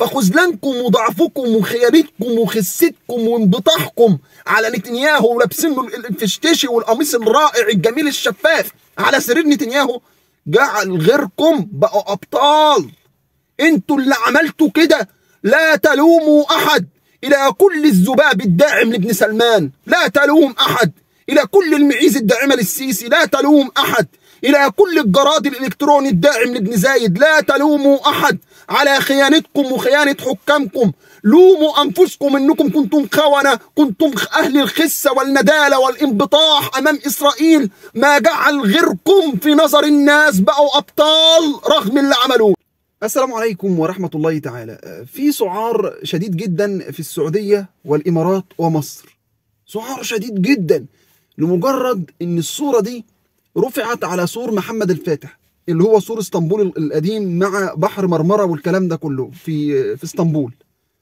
فخذلانكم وضعفكم وخيانتكم وخستكم وانبطاحكم على نتنياهو ولابسين له الفشتشي والقميص الرائع الجميل الشفاف على سرير نتنياهو جعل غيركم بقوا ابطال انتوا اللي عملتوا كده لا تلوموا احد الى كل الذباب الداعم لابن سلمان لا تلوم احد الى كل المعيز الداعمه للسيسي لا تلوم احد الى كل الجراد الالكتروني الداعم لابن زايد لا تلوموا احد على خيانتكم وخيانه حكامكم لوموا انفسكم انكم كنتم خونه كنتم اهل الخسه والنداله والانبطاح امام اسرائيل ما جعل غيركم في نظر الناس بقوا ابطال رغم اللي عملوه السلام عليكم ورحمة الله تعالى في سعار شديد جدا في السعودية والإمارات ومصر سعار شديد جدا لمجرد ان الصورة دي رفعت على سور محمد الفاتح اللي هو سور اسطنبول القديم مع بحر مرمرة والكلام ده كله في في اسطنبول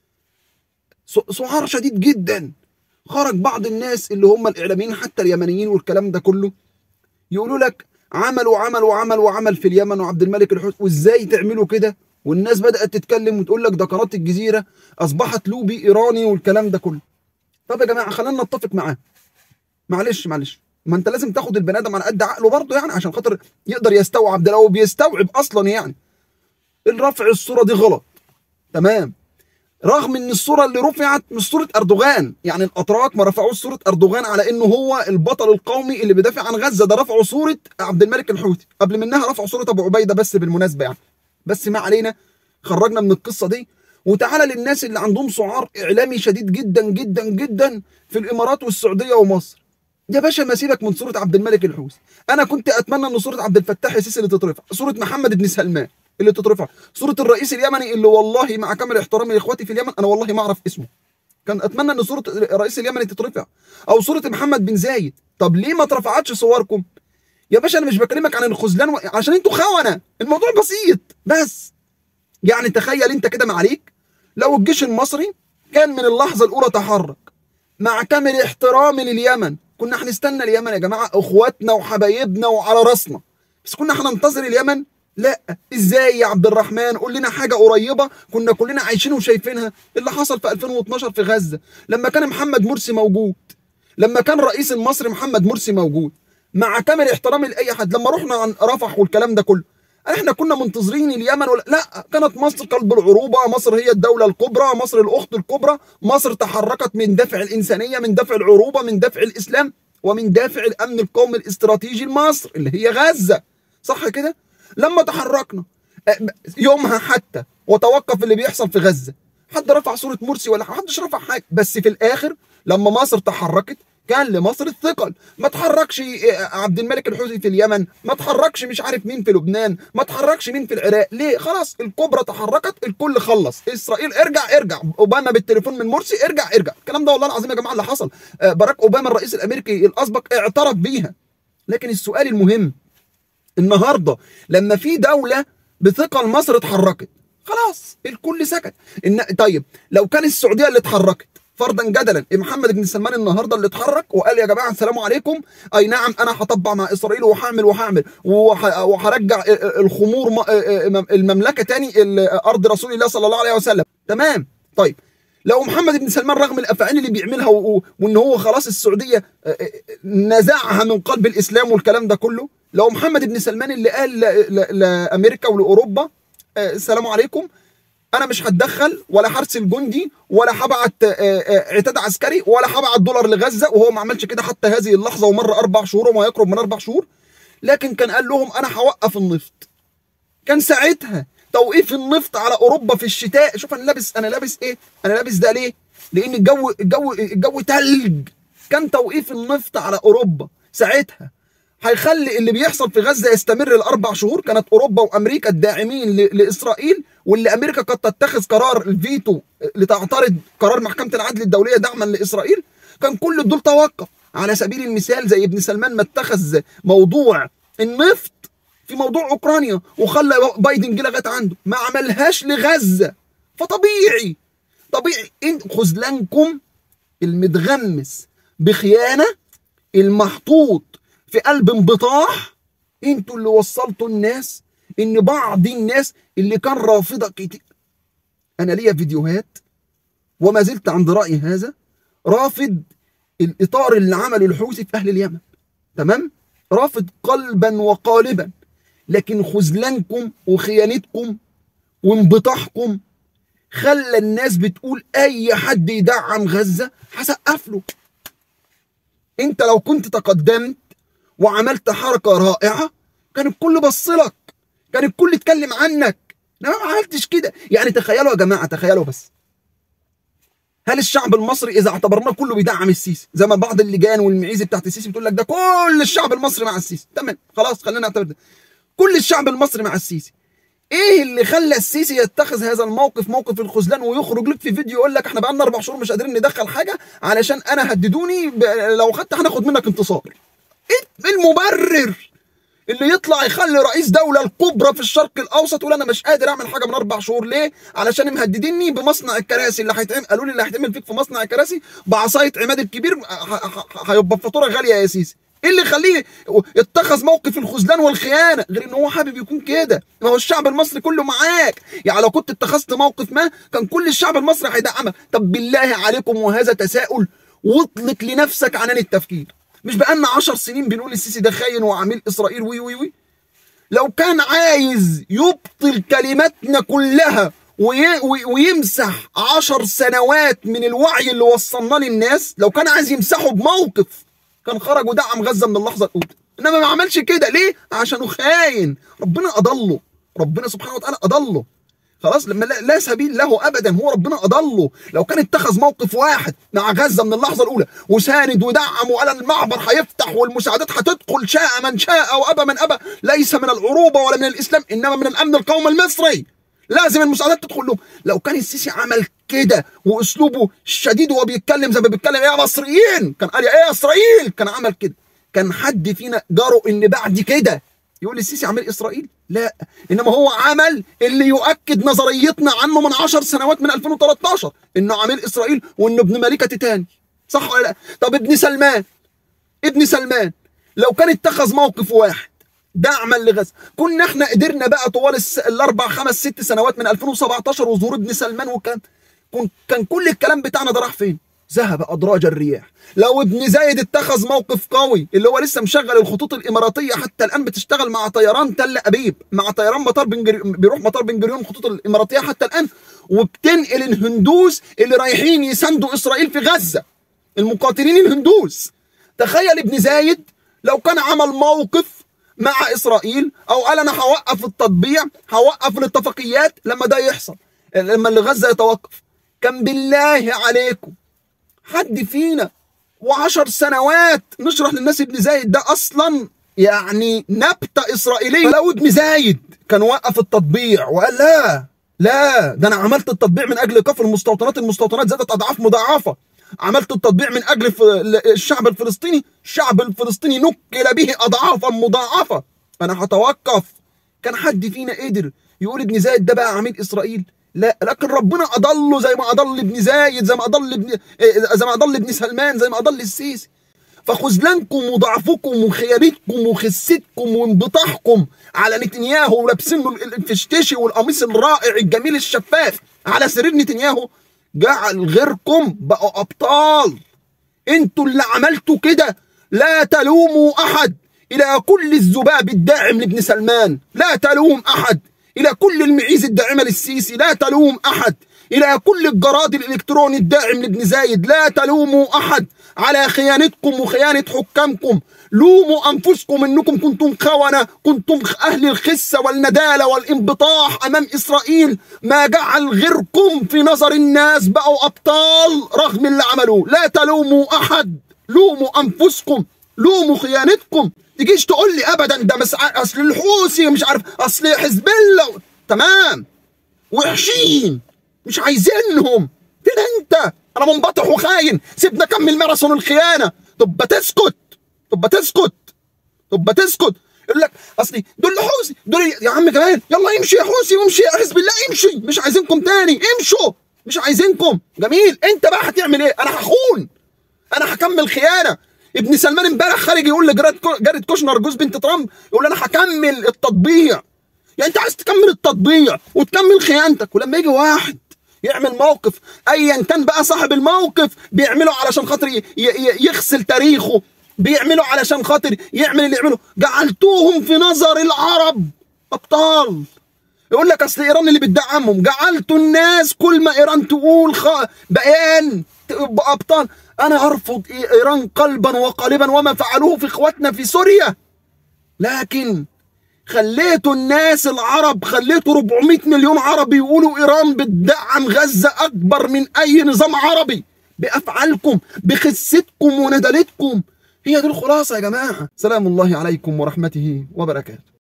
سعار شديد جدا خرج بعض الناس اللي هم الاعلاميين حتى اليمنيين والكلام ده كله يقولوا لك عمل وعمل وعمل وعمل في اليمن وعبد الملك الحوثي وازاي تعملوا كده والناس بدات تتكلم وتقول لك ده قناه الجزيره اصبحت لوبي ايراني والكلام ده كله طب يا جماعه خلينا نتفق معاه معلش معلش ما انت لازم تاخد البني ادم على قد عقله برضه يعني عشان خاطر يقدر يستوعب ده لو بيستوعب اصلا يعني الرفع الصوره دي غلط تمام رغم ان الصوره اللي رفعت مش صوره اردوغان يعني الاتراك ما رفعوش صوره اردوغان على انه هو البطل القومي اللي بيدافع عن غزه ده رفعوا صوره عبد الملك الحوثي قبل منها رفعوا صوره ابو عبيده بس بالمناسبه يعني بس ما علينا خرجنا من القصه دي وتعالى للناس اللي عندهم سعار اعلامي شديد جدا جدا جدا في الامارات والسعوديه ومصر يا باشا ما سيبك من صوره عبد الملك الحوثي انا كنت اتمنى ان صوره عبد الفتاح السيسي اللي تترفع صوره محمد بن سلمان اللي تترفع صورة الرئيس اليمني اللي والله مع كامل احترامي لاخواتي في اليمن انا والله ما اعرف اسمه كان اتمنى ان صورة الرئيس اليمني تترفع او صورة محمد بن زايد طب ليه ما اترفعتش صوركم يا باشا انا مش بكلمك عن الخذلان و... عشان انتوا خونه الموضوع بسيط بس يعني تخيل انت كده معليك لو الجيش المصري كان من اللحظة الاولى تحرك مع كامل احترامي لليمن كنا هنستنى اليمن يا جماعة اخواتنا وحبايبنا وعلى راسنا بس كنا هننتظر اليمن لا ازاي يا عبد الرحمن قول لنا حاجه قريبه كنا كلنا عايشين وشايفينها اللي حصل في 2012 في غزه لما كان محمد مرسي موجود لما كان رئيس المصري محمد مرسي موجود مع كامل احترامي لاي حد لما رحنا عن رفح والكلام ده كله احنا كنا منتظرين اليمن ولا لا كانت مصر قلب العروبه مصر هي الدوله الكبرى مصر الاخت الكبرى مصر تحركت من دافع الانسانيه من دافع العروبه من دافع الاسلام ومن دافع الامن القومي الاستراتيجي لمصر اللي هي غزه صح كده لما تحركنا يومها حتى وتوقف اللي بيحصل في غزه حد رفع صوره مرسي ولا حدش رفع حاجه بس في الاخر لما مصر تحركت كان لمصر الثقل ما تحركش عبد الملك الحوثي في اليمن ما تحركش مش عارف مين في لبنان ما تحركش مين في العراق ليه خلاص الكبرى تحركت الكل خلص اسرائيل ارجع ارجع اوباما بالتليفون من مرسي ارجع ارجع الكلام ده والله العظيم يا جماعه اللي حصل باراك اوباما الرئيس الامريكي الاسبق اعترف بيها لكن السؤال المهم النهارده لما في دوله بثقل مصر اتحركت خلاص الكل سكت إن طيب لو كان السعوديه اللي اتحركت فرضا جدلا محمد بن سلمان النهارده اللي اتحرك وقال يا جماعه السلام عليكم اي نعم انا هطبع مع اسرائيل وهعمل وهعمل وهرجع الخمور المملكه تاني ارض رسول الله صلى الله عليه وسلم تمام طيب لو محمد بن سلمان رغم الافعال اللي بيعملها وان هو خلاص السعوديه نزعها من قلب الاسلام والكلام ده كله لو محمد بن سلمان اللي قال لامريكا ولاوروبا السلام عليكم انا مش هتدخل ولا هرسل جندي ولا هبعت عتاد عسكري ولا هبعت دولار لغزه وهو ما عملش كده حتى هذه اللحظه ومر اربع شهور وما يقرب من اربع شهور لكن كان قال لهم انا هوقف النفط كان ساعتها توقيف النفط على اوروبا في الشتاء شوف انا لابس انا لابس ايه انا لابس ده ليه لان الجو الجو الجو تلج كان توقيف النفط على اوروبا ساعتها هيخلي اللي بيحصل في غزه يستمر الاربع شهور كانت اوروبا وامريكا الداعمين لاسرائيل واللي امريكا قد تتخذ قرار الفيتو لتعترض قرار محكمه العدل الدوليه دعما لاسرائيل كان كل دول توقف على سبيل المثال زي ابن سلمان ما اتخذ موضوع النفط في موضوع اوكرانيا وخلى بايدن جه لغايه عنده ما عملهاش لغزه فطبيعي طبيعي ان خذلانكم المتغمس بخيانه المحطوط في قلب انبطاح انتوا اللي وصلتوا الناس ان بعض الناس اللي كان رافضه كتير انا ليا فيديوهات وما زلت عند رايي هذا رافض الاطار اللي عمله الحوثي في اهل اليمن تمام رافض قلبا وقالبا لكن خذلانكم وخيانتكم وانبطاحكم خلى الناس بتقول اي حد يدعم غزه هسقف له انت لو كنت تقدمت وعملت حركه رائعه كان الكل بص لك كان الكل اتكلم عنك انا ما عملتش كده يعني تخيلوا يا جماعه تخيلوا بس هل الشعب المصري اذا اعتبرناه كله بيدعم السيسي زي ما بعض اللجان والمعيزه بتاعت السيسي بتقول لك ده كل الشعب المصري مع السيسي تمام خلاص خلينا نعتبر ده كل الشعب المصري مع السيسي ايه اللي خلى السيسي يتخذ هذا الموقف موقف الخذلان ويخرج لك في فيديو يقول لك احنا بقالنا اربع شهور مش قادرين ندخل حاجه علشان انا هددوني ب... لو خدت هناخد منك انتصار ايه المبرر اللي يطلع يخلي رئيس دولة الكبرى في الشرق الأوسط يقول أنا مش قادر أعمل حاجة من أربع شهور ليه؟ علشان مهدديني بمصنع الكراسي اللي هيتعمل قالوا لي اللي هيتعمل فيك في مصنع الكراسي بعصاية عماد الكبير هيبقى فاتورة غالية يا سيسي. ايه اللي يخليه يتخذ موقف الخذلان والخيانه غير ان هو حابب يكون كده ما هو الشعب المصري كله معاك يعني لو كنت اتخذت موقف ما كان كل الشعب المصري هيدعمك طب بالله عليكم وهذا تساؤل واطلق لنفسك عنان التفكير مش بقالنا 10 سنين بنقول السيسي ده خاين وعميل اسرائيل وي وي وي لو كان عايز يبطل كلماتنا كلها وي وي ويمسح عشر سنوات من الوعي اللي وصلنا للناس لو كان عايز يمسحه بموقف كان خرج ودعم غزه من اللحظه الاولى انما ما عملش كده ليه عشانه خاين ربنا اضله ربنا سبحانه وتعالى اضله خلاص لما لا سبيل له ابدا هو ربنا اضله لو كان اتخذ موقف واحد مع غزه من اللحظه الاولى وساند ودعم وقال المعبر هيفتح والمساعدات هتدخل شاء من شاء وابى من ابى ليس من العروبه ولا من الاسلام انما من الامن القومي المصري لازم المساعدات تدخل له لو كان السيسي عمل كده واسلوبه شديد وهو بيتكلم زي ما بيتكلم يا مصريين كان قال يا ايه يا اسرائيل كان عمل كده كان حد فينا جرؤ ان بعد كده يقول السيسي عمل اسرائيل لا انما هو عمل اللي يؤكد نظريتنا عنه من 10 سنوات من 2013 انه عمل اسرائيل وانه ابن ملكه تاني صح ولا لا طب ابن سلمان ابن سلمان لو كان اتخذ موقف واحد دعما لغزه كنا احنا قدرنا بقى طوال الس... الاربع خمس ست سنوات من 2017 وظهور ابن سلمان وكان كان كل الكلام بتاعنا ده راح فين ذهب أدراج الرياح لو ابن زايد اتخذ موقف قوي اللي هو لسه مشغل الخطوط الإماراتية حتى الآن بتشتغل مع طيران تل أبيب مع طيران مطار بن بيروح مطار بن جريون الخطوط الإماراتية حتى الآن وبتنقل الهندوس اللي رايحين يساندوا إسرائيل في غزة المقاتلين الهندوس تخيل ابن زايد لو كان عمل موقف مع إسرائيل أو قال أنا هوقف التطبيع هوقف الاتفاقيات لما ده يحصل لما اللي غزة يتوقف كان بالله عليكم حد فينا وعشر سنوات نشرح للناس ابن زايد ده اصلا يعني نبتة اسرائيلية فلو ابن زايد كان وقف التطبيع وقال لا لا ده انا عملت التطبيع من اجل كفر المستوطنات المستوطنات زادت اضعاف مضاعفة عملت التطبيع من اجل الشعب الفلسطيني الشعب الفلسطيني نكل به اضعافا مضاعفة انا هتوقف كان حد فينا قدر يقول ابن زايد ده بقى عميل اسرائيل لا لكن ربنا اضله زي ما اضل ابن زايد زي ما اضل ابن زي ما اضل ابن سلمان زي ما اضل السيسي فخذلانكم وضعفكم وخيانتكم وخستكم وانبطاحكم على نتنياهو ولابسين له الفشتشي والقميص الرائع الجميل الشفاف على سرير نتنياهو جعل غيركم بقوا ابطال انتوا اللي عملتوا كده لا تلوموا احد الى كل الذباب الداعم لابن سلمان لا تلوم احد إلى كل المعيز الداعمة للسيسي لا تلوم أحد إلى كل الجراد الإلكتروني الداعم لابن زايد لا تلوموا أحد على خيانتكم وخيانة حكامكم لوموا أنفسكم أنكم كنتم خونة كنتم أهل الخسة والندالة والانبطاح أمام إسرائيل ما جعل غيركم في نظر الناس بقوا أبطال رغم اللي عملوه لا تلوموا أحد لوموا أنفسكم لوموا خيانتكم تجيش تقول لي ابدا ده مس اصل الحوثي مش عارف اصل حزب الله تمام وحشين مش عايزينهم فين انت انا منبطح وخاين سيبنا كمل ماراثون الخيانه طب تسكت طب تسكت طب تسكت يقول لك اصلي دول حوثي دول يا عم كمان يلا امشي يا حوثي وامشي يا حزب الله امشي مش عايزينكم تاني امشوا مش عايزينكم جميل انت بقى هتعمل ايه انا هخون انا هكمل خيانه ابن سلمان امبارح خارج يقول لجارة كوشنر جوز بنت ترامب يقول انا هكمل التطبيع يعني انت عايز تكمل التطبيع وتكمل خيانتك ولما يجي واحد يعمل موقف ايا كان بقى صاحب الموقف بيعمله علشان خاطر ي- ي- يغسل تاريخه بيعمله علشان خاطر يعمل اللي يعمله جعلتوهم في نظر العرب ابطال يقول لك اصل ايران اللي بتدعمهم جعلتوا الناس كل ما ايران تقول خ... بيان تبقى ابطال انا ارفض ايران قلبا وقالبا وما فعلوه في اخواتنا في سوريا لكن خليتوا الناس العرب خليتوا 400 مليون عربي يقولوا ايران بتدعم غزه اكبر من اي نظام عربي بافعالكم بخستكم وندلتكم هي دي الخلاصه يا جماعه سلام الله عليكم ورحمته وبركاته